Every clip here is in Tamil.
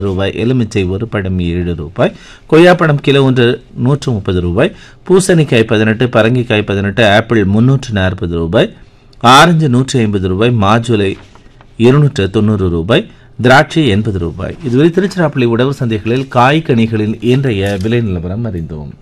ரூபாய் எலுமிச்சை ஒரு பழம் ஏழு ரூபாய் கொய்யாப்பழம் கிலோ ஒன்று நூற்று முப்பது ரூபாய் பூசணிக்காய் பதினெட்டு பரங்கிக்காய் பதினெட்டு ஆப்பிள் முன்னூற்று நாற்பது ரூபாய் ஆரஞ்சு நூற்றி ஐம்பது ரூபாய் மாஜுலை இருநூற்று தொண்ணூறு ரூபாய் திராட்சை எண்பது ரூபாய் இதுவரை திருச்சிராப்பள்ளி உழவு சந்தைகளில் காய்கனிகளின் இன்றைய விலை நிலவரம் அறிந்தோம்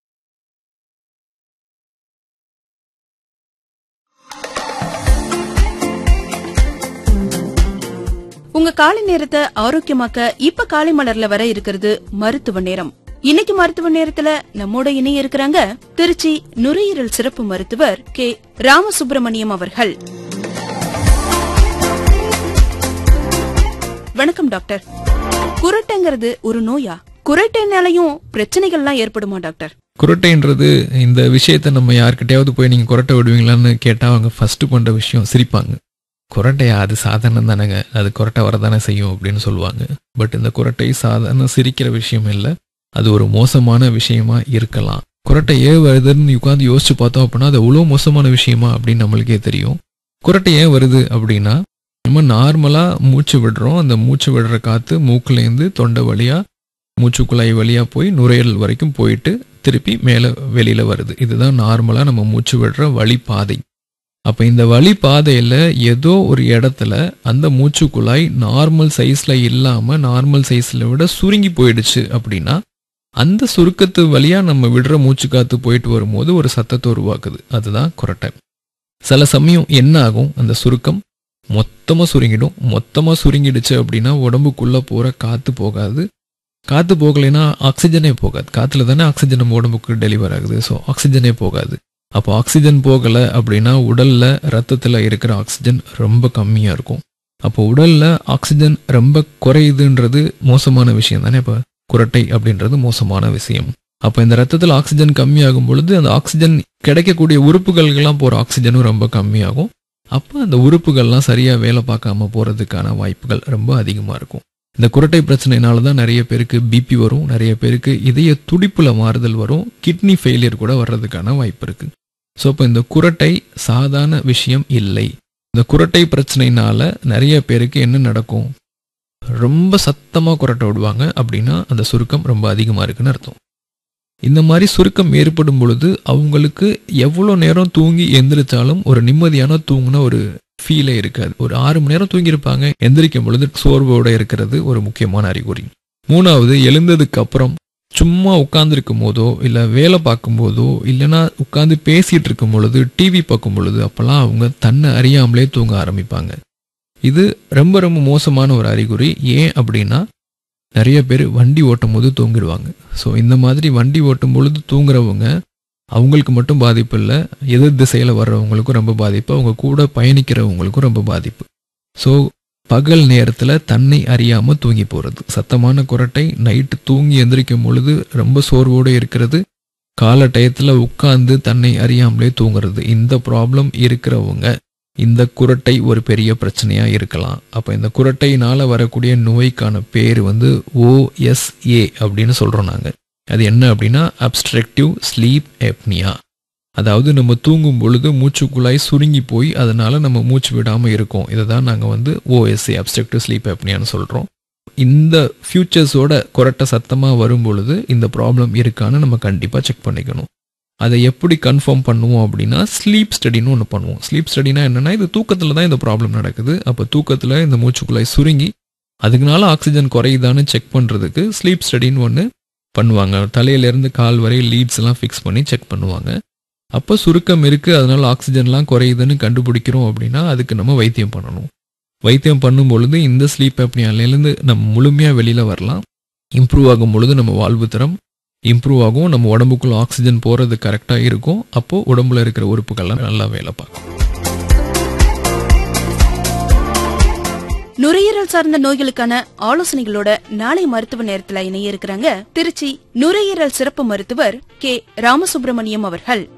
உங்க காலை நேரத்தை ஆரோக்கியமாக்க இப்ப காலை மலர்ல வர இருக்கிறது மருத்துவ நேரம் இன்னைக்கு மருத்துவ நேரத்துல நம்மோட இணைய இருக்கிறாங்க திருச்சி நுரையீரல் சிறப்பு மருத்துவர் கே ராமசுப்பிரமணியம் அவர்கள் வணக்கம் டாக்டர் குரட்டைங்கிறது ஒரு நோயா குரட்டைனாலையும் பிரச்சனைகள்லாம் ஏற்படுமா டாக்டர் குரட்டைன்றது இந்த விஷயத்த நம்ம யார்கிட்டயாவது போய் நீங்க குரட்டை விடுவீங்களான்னு கேட்டா அவங்க ஃபர்ஸ்ட் பண்ற விஷயம் சிரிப்பாங்க குரட்டையா அது சாதாரணம் தானேங்க அது குரட்டை வரதானே செய்யும் அப்படின்னு சொல்லுவாங்க பட் இந்த குரட்டை சாதாரண சிரிக்கிற விஷயம் இல்லை அது ஒரு மோசமான விஷயமா இருக்கலாம் குரட்டை ஏன் வருதுன்னு உட்காந்து யோசிச்சு பார்த்தோம் அப்படின்னா அது அவ்வளோ மோசமான விஷயமா அப்படின்னு நம்மளுக்கே தெரியும் குரட்டை ஏன் வருது அப்படின்னா நம்ம நார்மலா மூச்சு விடுறோம் அந்த மூச்சு விடுற காத்து மூக்குலேருந்து தொண்டை வழியா மூச்சுக்குழாய் வழியா போய் நுரையீரல் வரைக்கும் போயிட்டு திருப்பி மேலே வெளியில வருது இதுதான் நார்மலா நம்ம மூச்சு விடுற வழிப்பாதை அப்ப இந்த வழி பாதையில ஏதோ ஒரு இடத்துல அந்த மூச்சுக்குழாய் நார்மல் சைஸ்ல இல்லாம நார்மல் சைஸ்ல விட சுருங்கி போயிடுச்சு அப்படின்னா அந்த சுருக்கத்து வழியா நம்ம விடுற மூச்சு காத்து போயிட்டு வரும்போது ஒரு சத்தத்தை உருவாக்குது அதுதான் குரட்டை சில சமயம் என்ன ஆகும் அந்த சுருக்கம் மொத்தமா சுருங்கிடும் மொத்தமா சுருங்கிடுச்சு அப்படின்னா உடம்புக்குள்ள போற காத்து போகாது காத்து போகலைன்னா ஆக்சிஜனே போகாது காத்துல தானே ஆக்சிஜன் நம்ம உடம்புக்கு டெலிவர் ஆகுது ஸோ ஆக்சிஜனே போகாது அப்போ ஆக்சிஜன் போகலை அப்படின்னா உடல்ல ரத்தத்துல இருக்கிற ஆக்சிஜன் ரொம்ப கம்மியா இருக்கும் அப்போ உடல்ல ஆக்சிஜன் ரொம்ப குறையுதுன்றது மோசமான விஷயம் தானே இப்போ குரட்டை அப்படின்றது மோசமான விஷயம் அப்போ இந்த ரத்தத்தில் ஆக்சிஜன் கம்மியாகும் பொழுது அந்த ஆக்சிஜன் கிடைக்கக்கூடிய உறுப்புகளுக்கெல்லாம் போகிற ஆக்சிஜனும் ரொம்ப கம்மியாகும் அப்போ அந்த உறுப்புகள்லாம் சரியாக வேலை பார்க்காம போகிறதுக்கான வாய்ப்புகள் ரொம்ப அதிகமாக இருக்கும் இந்த குரட்டை பிரச்சனைனால தான் நிறைய பேருக்கு பிபி வரும் நிறைய பேருக்கு இதய துடிப்புல மாறுதல் வரும் கிட்னி ஃபெயிலியர் கூட வர்றதுக்கான வாய்ப்பு இருக்கு ஸோ இப்போ இந்த குரட்டை சாதாரண விஷயம் இல்லை இந்த குரட்டை பிரச்சனைனால நிறைய பேருக்கு என்ன நடக்கும் ரொம்ப சத்தமா குரட்டை விடுவாங்க அப்படின்னா அந்த சுருக்கம் ரொம்ப அதிகமா இருக்குன்னு அர்த்தம் இந்த மாதிரி சுருக்கம் ஏற்படும் பொழுது அவங்களுக்கு எவ்வளோ நேரம் தூங்கி எந்திரிச்சாலும் ஒரு நிம்மதியான தூங்குன ஒரு ஃபீலே இருக்காது ஒரு ஆறு மணி நேரம் தூங்கியிருப்பாங்க எந்திரிக்கும் பொழுது சோர்வோட இருக்கிறது ஒரு முக்கியமான அறிகுறி மூணாவது எழுந்ததுக்கு அப்புறம் சும்மா உட்கார்ந்துருக்கும் போதோ இல்லை வேலை பார்க்கும் போதோ இல்லைன்னா உட்காந்து பேசிட்டு இருக்கும் பொழுது டிவி பார்க்கும் பொழுது அப்பெல்லாம் அவங்க தன்னை அறியாமலே தூங்க ஆரம்பிப்பாங்க இது ரொம்ப ரொம்ப மோசமான ஒரு அறிகுறி ஏன் அப்படின்னா நிறைய பேர் வண்டி ஓட்டும் போது தூங்கிடுவாங்க ஸோ இந்த மாதிரி வண்டி ஓட்டும் பொழுது தூங்குறவங்க அவங்களுக்கு மட்டும் பாதிப்பு இல்லை எதிர் திசையில் வர்றவங்களுக்கும் ரொம்ப பாதிப்பு அவங்க கூட பயணிக்கிறவங்களுக்கும் ரொம்ப பாதிப்பு ஸோ பகல் நேரத்தில் தன்னை அறியாமல் தூங்கி போகிறது சத்தமான குரட்டை நைட்டு தூங்கி எந்திரிக்கும் பொழுது ரொம்ப சோர்வோடு இருக்கிறது கால டயத்தில் உட்கார்ந்து தன்னை அறியாமலே தூங்குறது இந்த ப்ராப்ளம் இருக்கிறவங்க இந்த குரட்டை ஒரு பெரிய பிரச்சனையாக இருக்கலாம் அப்போ இந்த குரட்டையினால் வரக்கூடிய நோய்க்கான பேர் வந்து ஓஎஸ்ஏ அப்படின்னு சொல்கிறோம் நாங்கள் அது என்ன அப்படின்னா அப்ஸ்ட்ரக்டிவ் ஸ்லீப் எப்னியா அதாவது நம்ம தூங்கும் பொழுது மூச்சுக்குழாய் சுருங்கி போய் அதனால நம்ம மூச்சு விடாமல் இருக்கோம் இதை தான் நாங்கள் வந்து ஓஎஸ்ஏ அப்ஸ்ட்ரக்டிவ் ஸ்லீப் எப்னியான்னு சொல்கிறோம் இந்த ஃபியூச்சர்ஸோட குரட்டை சத்தமாக வரும் பொழுது இந்த ப்ராப்ளம் இருக்கான்னு நம்ம கண்டிப்பாக செக் பண்ணிக்கணும் அதை எப்படி கன்ஃபார்ம் பண்ணுவோம் அப்படின்னா ஸ்லீப் ஸ்டடின்னு ஒன்று பண்ணுவோம் ஸ்லீப் ஸ்டடினா என்னன்னா இது தூக்கத்தில் தான் இந்த ப்ராப்ளம் நடக்குது அப்போ தூக்கத்தில் இந்த மூச்சுக்குழாய் சுருங்கி அதுக்குனால ஆக்சிஜன் குறையுதான்னு செக் பண்ணுறதுக்கு ஸ்லீப் ஸ்டடின்னு ஒன்று பண்ணுவாங்க தலையிலேருந்து கால் வரை லீட்ஸ் எல்லாம் ஃபிக்ஸ் பண்ணி செக் பண்ணுவாங்க அப்போ சுருக்கம் இருக்குது அதனால ஆக்சிஜன்லாம் குறையுதுன்னு கண்டுபிடிக்கிறோம் அப்படின்னா அதுக்கு நம்ம வைத்தியம் பண்ணணும் வைத்தியம் பண்ணும் பொழுது இந்த ஸ்லீப் அப்னியாலேருந்து நம்ம முழுமையாக வெளியில் வரலாம் இம்ப்ரூவ் ஆகும் பொழுது நம்ம வாழ்வு தரம் இம்ப்ரூவ் ஆகும் நம்ம உடம்புக்குள்ள ஆக்சிஜன் போகிறது கரெக்டாக இருக்கும் அப்போது உடம்புல இருக்கிற உறுப்புகள்லாம் நல்லா வேலை பார்க்கும் நுரையீரல் சார்ந்த நோய்களுக்கான ஆலோசனைகளோட நாளை மருத்துவ நேரத்துல இணைய இருக்கிறாங்க திருச்சி நுரையீரல் சிறப்பு மருத்துவர் கே ராமசுப்பிரமணியம் அவர்கள்